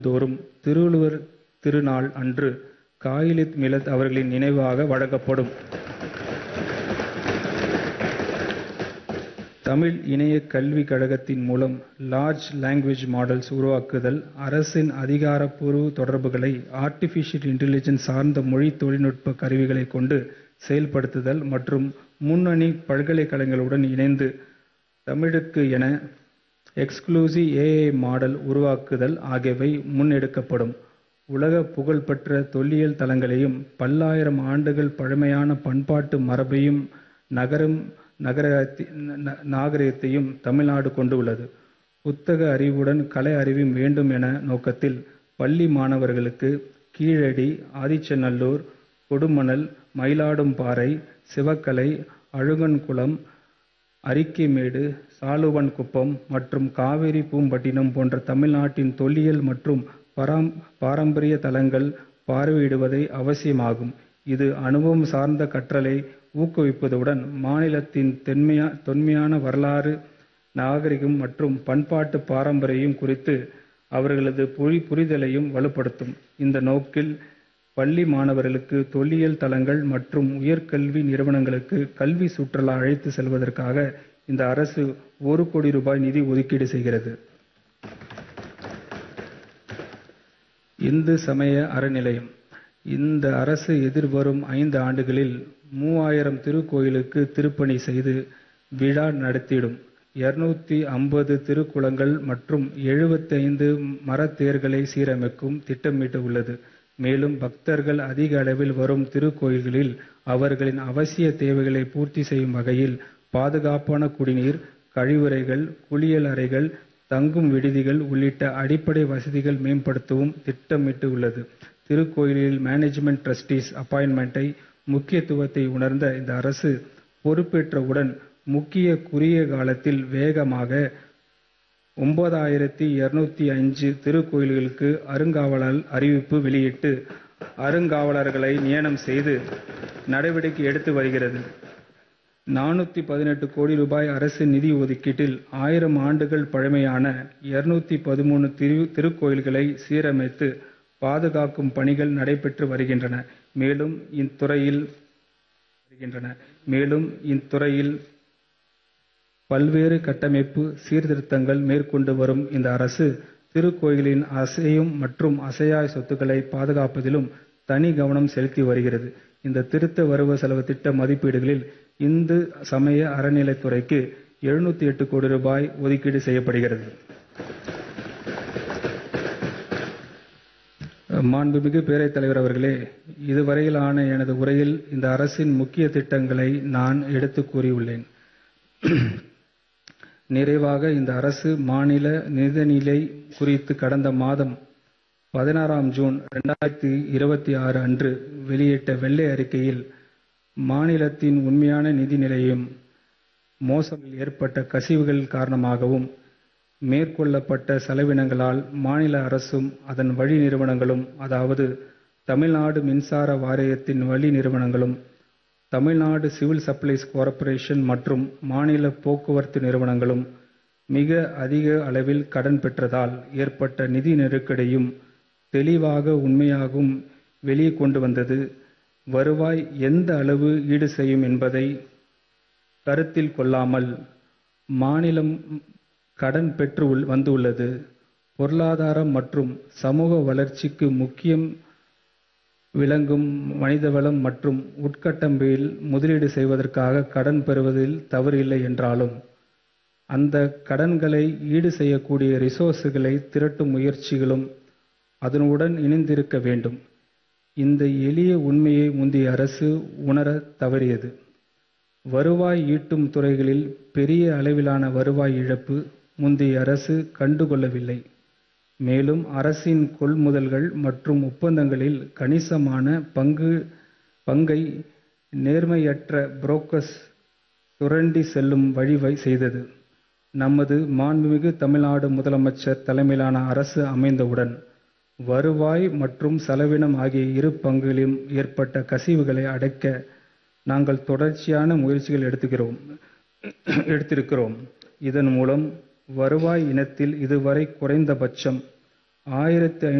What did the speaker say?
தோறும் திருவள்ளுவர் திருநாள் அன்று காயிலித் மிலத் அவர்களின் நினைவாக வழங்கப்படும். தமிழ் இணையக் கல்விக் கழகத்தின் மூலம் லார்ஜ் லாங்குவேஜ் மாடல்ஸ் உருவாக்குதல், அரசின் அதிகாரப்பூர்வ தொடர்புகளை ஆர்டிபிஷியல் இன்டெலிஜென்ஸ் சார்ந்த மொழி தொழில்நுட்ப கருவிகளைக் கொண்டு செயல்படுத்துதல் மற்றும் முன்னணி பல்கலைக்கழகங்களுடன் இணைந்து தமிழுக்கு என எக்ஸ்க்ளூசிவ் ஏஐ மாடல் உருவாக்குதல் ஆகியவை முன்னெடுக்கப்படும். உலகப் புகழ்பெற்ற தொல்லியல் தளங்களையும், பல்லாயிரம் ஆண்டுகள் பழமையான பண்பாட்டு மரபையும், நாகரிகத்தையும் தமிழ்நாடு கொண்டுள்ளது. புத்தக அறிவுடன் கலை அறிவும் வேண்டும் என்ற நோக்கத்தில் பள்ளி மாணவர்களுக்கு கீழடி, ஆதிச்சநல்லூர், கொடுமணல், மயிலாடும்பாறை, சிவக்கலை, அழுகன்குளம், அரிக்கைமேடு, சாலுவன்குப்பம் மற்றும் காவிரி பூம்பட்டினம் போன்ற தமிழ்நாட்டின் தொல்லியல் மற்றும் பாரம்பரிய தலங்கள் பார்வையிடுவது அவசியமாகும். இது அனுபவம் சார்ந்த கற்றலை ஊக்குவிப்பதுடன், மாநிலத்தின் தொன்மையான வரலாறு, நாகரிகம் மற்றும் பண்பாட்டு பாரம்பரியம் குறித்து அவர்களது புரிதலையும் வலுப்படுத்தும். இந்த நோக்கில் பள்ளி மாணவர்களுக்கு தொல்லியல் தலங்கள் மற்றும் உயர்கல்வி நிறுவனங்களுக்கு கல்வி சுற்றுலா அழைத்துச் செல்வதற்காக இந்த அரசு ஒரு கோடி ரூபாய் நிதி ஒதுக்கீடு செய்கிறது. இந்து சமய அறநிலையம் இந்த அரசு எதிர்வரும் ஐந்து ஆண்டுகளில் மூவாயிரம் திருக்கோயிலுக்கு திருப்பணி செய்து விழா நடத்திடும். இருநூற்று ஐம்பது திருக்குளங்கள் மற்றும் எழுபத்தைந்து மரத்தேர்களை சீரமைக்கவும் திட்டமிட்டுள்ளது. மேலும் பக்தர்கள் அதிக அளவில் வரும் திருக்கோயில்களில் அவர்களின் அவசிய தேவைகளை பூர்த்தி செய்யும் வகையில் பாதுகாப்பான குடிநீர், கழிவறைகள், குளியல் அறைகள், தங்கும் விடுதிகள் உள்ளிட்ட அடிப்படை வசதிகளை மேம்படுத்தவும் திட்டமிட்டுள்ளது. திருக்கோயில்களில் மேனேஜ்மென்ட் டிரஸ்டீஸ் அப்பாயின்ட்மென்ட் முக்கியத்துவத்தை உணர்ந்த இந்த அரசு பொறுப்பேற்றவுடன் முக்கிய குறுகிய காலத்தில் வேகமாக ஒன்பதாயிரத்து இருநூற்று ஐந்து திருக்கோயில்களுக்கு அறங்காவலர் அறிவிப்பு வெளியிட்டு அறங்காவலர்களை நியமனம் செய்து நடவடிக்கை எடுத்து வருகிறது. நானூற்று பதினெட்டு கோடி ரூபாய் அரசு நிதி ஒதுக்கீட்டில் ஆயிரம் ஆண்டுகள் பழமையான இருநூற்று பதிமூன்று திருக்கோயில்களை சீரமைத்து பாதுகாக்கும் பணிகள் நடைபெற்று வருகின்றன. மேலும் இத்துறையில் பல்வேறு கட்டமைப்பு சீர்திருத்தங்களை மேற்கொண்டு வரும் இந்த அரசு, திருக்கோயில்களின் அசையும் மற்றும் அசையா சொத்துக்களை பாதுகாப்பதிலும் தனி கவனம் செலுத்தி வருகிறது. இந்த திருத்த வரவு செலவு திட்ட மதிப்பீடுகளில் இந்து சமய அறநிலையத்துறைக்கு எழுநூற்று எட்டு கோடி ரூபாய் ஒதுக்கீடு செய்யப்படுகிறது. மாண்புமிகு பேரவைத் தலைவர் அவர்களே, இதுவரையிலான எனது உரையில் இந்த அரசின் முக்கிய திட்டங்களை நான் எடுத்துக் கூறியுள்ளேன். நிறைவாக இந்த அரசு மாநில நிதிநிலை குறித்து கடந்த மாதம் பதினாறாம் ஜூன் இரண்டாயிரத்து இருபத்தாறு அன்று வெளியிட்ட வெள்ளை அறிக்கையில் மாநிலத்தின் உண்மையான நிதி நிலையையும், மோசடியில் ஏற்பட்ட கசிவுகள் காரணமாகவும் மேற்கொள்ளப்பட்ட செலவினங்களால் மாநில அரசும், அதன் வழி நிறுவனங்களும் அதாவது தமிழ்நாடு மின்சார வாரியத்தின் வழி நிறுவனங்களும், தமிழ்நாடு சிவில் சப்ளைஸ் கார்ப்பரேஷன் மற்றும் மாநில போக்குவரத்து நிறுவனங்களும் மிக அதிக அளவில் கடன் பெற்றதால் ஏற்பட்ட நிதி நெருக்கடியையும் தெளிவாக உண்மையாகவும் வெளியே கொண்டு வந்தது. வருவாய் எந்த அளவு ஈடு செய்யும் என்பதை கருத்தில் கொள்ளாமல் மாநிலம் கடன் பெற்று வந்துள்ளது. பொருளாதார மற்றும் சமூக வளர்ச்சிக்கு முக்கியம் விளங்கும் மனிதவளம் மற்றும் உட்கட்டமைப்பில் முதலீடு செய்வதற்காக கடன் பெறுவதில் தவறு இல்லை என்றாலும், அந்த கடன்களை ஈடு செய்யக்கூடிய ரிசோர்ஸ்களை திரட்டும் முயற்சிகளும் அதனுடன் இணைந்திருக்க வேண்டும். இந்த எளிய உண்மையை முந்தைய அரசு உணரத் தவறியது. வருவாய் ஈட்டும் துறைகளில் பெரிய அளவிலான வருவாய் இழப்பு முந்தைய அரசு கண்டு கொள்ளவில்லை. மேலும் அரசின் கொள்முதல்கள் மற்றும் ஒப்பந்தங்களில் கணிசமான பங்கை நேர்மையற்ற புரோக்கர்ஸ் சுரண்டி செல்லும் வழி செய்தது. நமது மாண்புமிகு தமிழ்நாடு முதலமைச்சர் தலைமையிலான அரசு அமைந்தவுடன், வருவாய் மற்றும் செலவினம் ஆகிய இரு பங்குகளிலும் ஏற்பட்ட கசிவுகளை அடைக்க நாங்கள் தொடர்ச்சியான முயற்சிகளை எடுத்திருக்கிறோம். இதன் மூலம் வருவாய் இனத்தில் இதுவரை குறைந்தபட்சம் ஆயிரத்து